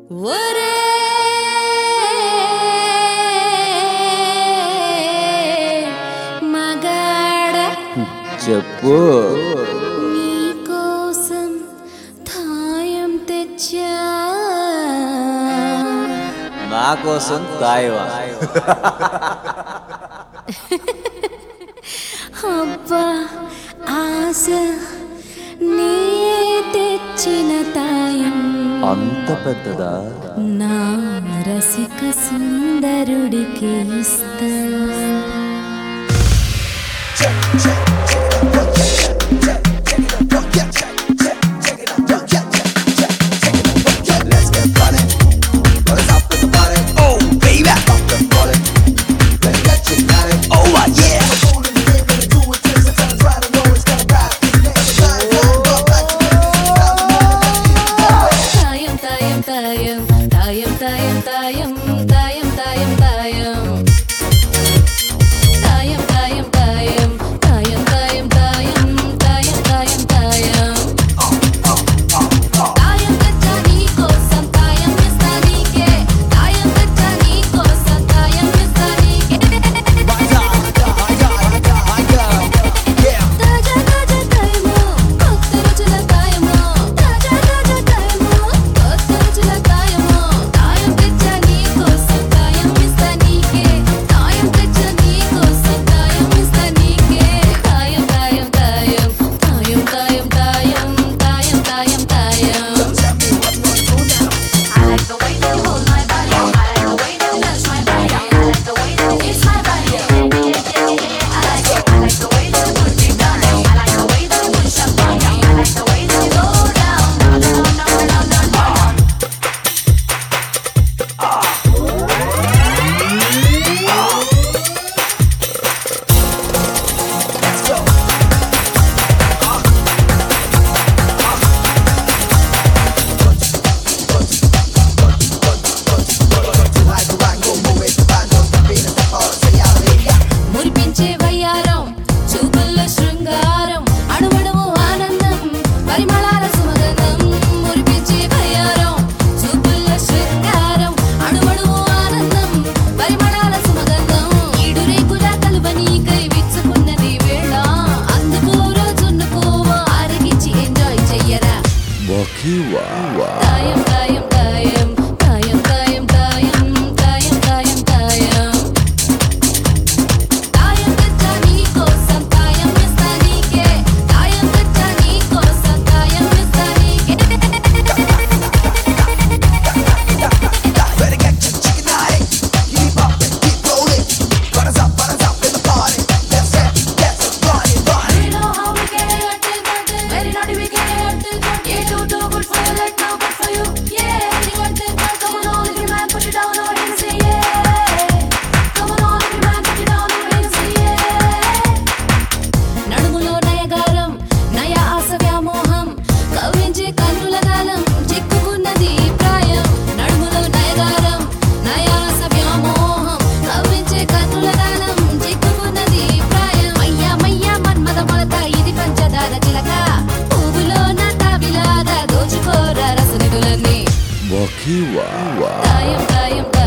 ఒరే మగాడ చెప్పు నీకోసం థాయం తెచ్చా నా కోసం తాయివా అబ్బా ఆశ నీ తెచ్చిన తాయం అంత పెద్దదా నా రసిక సుందరుడికి ఇస్తా తాయం తాయం తాయం తాయం తాయం తాయం తాయం తాయం తాయం తాయం తాయం తాయం తాయం తాయం తాయం తాయం తాయం తాయం తాయం తెచ్చా నీకోసం తాయం ఇస్తా నీకే తాయం తెచ్చా నీకోసం తాయం ఇస్తా నీకే తాజా తాజా తాయము కొత్త రుచుల తాయము తాజా తాజా తాయము కొత్త రుచుల తాయము తాయం తెచ్చా నీకోసం తాయం ఇస్తా నీకే తాయం తెచ్చా నీకోసం తాయం ఇస్తా నీకే తాయం తాయం తాయం తాయం తాయం తాయం తాయం తాయం తాయం I like the way that you hold my body. I like the way that you touch my body. I like the way that you kiss my body. Yeah, yeah, yeah, yeah. I like it. I like the way that you put it down. I like the way that you push up on me. I like the way that you go down, down, down, down, down, down. మురిపించే వయ్యారం చూపుల్లో శృంగారం అణువణువు ఆనందం పరిమళాల సుమగంధం మురిపించే వయ్యారం చూపుల్లో శృంగారం అణువణువు ఆనందం పరిమళాల సుమగంధం ఈడు రేకుల కలువని కై విచ్చుకున్నది వేళ అందుకు రోజున్నుకోవా ఆరగించి ఎంజాయ్ చెయ్యరా తాయం తాయం తాయం తాయం తాయం తాయం తాయం తాయం తాయం తాయం తెచ్చా నీకోసం తాయం ఇస్తా నీకే తాయం తెచ్చా నీకోసం తాయం ఇస్తా నీకే We know how we get it, got it, very naughty we get it, got it. Yeah, do do good for you, like now good for you. Yeah, you got it, got it. Come on, all of you man, put it down over here and say yeah. Come on, all of you man, put it down over here and say yeah. నడుములో నయగారం నయ ఆశ వ్యామోహం కవ్వించే కన్నుల గాలం చిక్కుకున్నది ఈ ప్రాయం నడుములో నయగారం నయ ఆశ వ్యామోహం కవ్వించే కన్నుల గాలం చిక్కుకున్నది ఈ ప్రాయం మయ్యా మయ్యా మన్మద మొలత ఇది పంచదార చిలక పువ్వులో నా తాబిలాగా దోచుకోరా రసనిధులన్నీ తాయం తాయం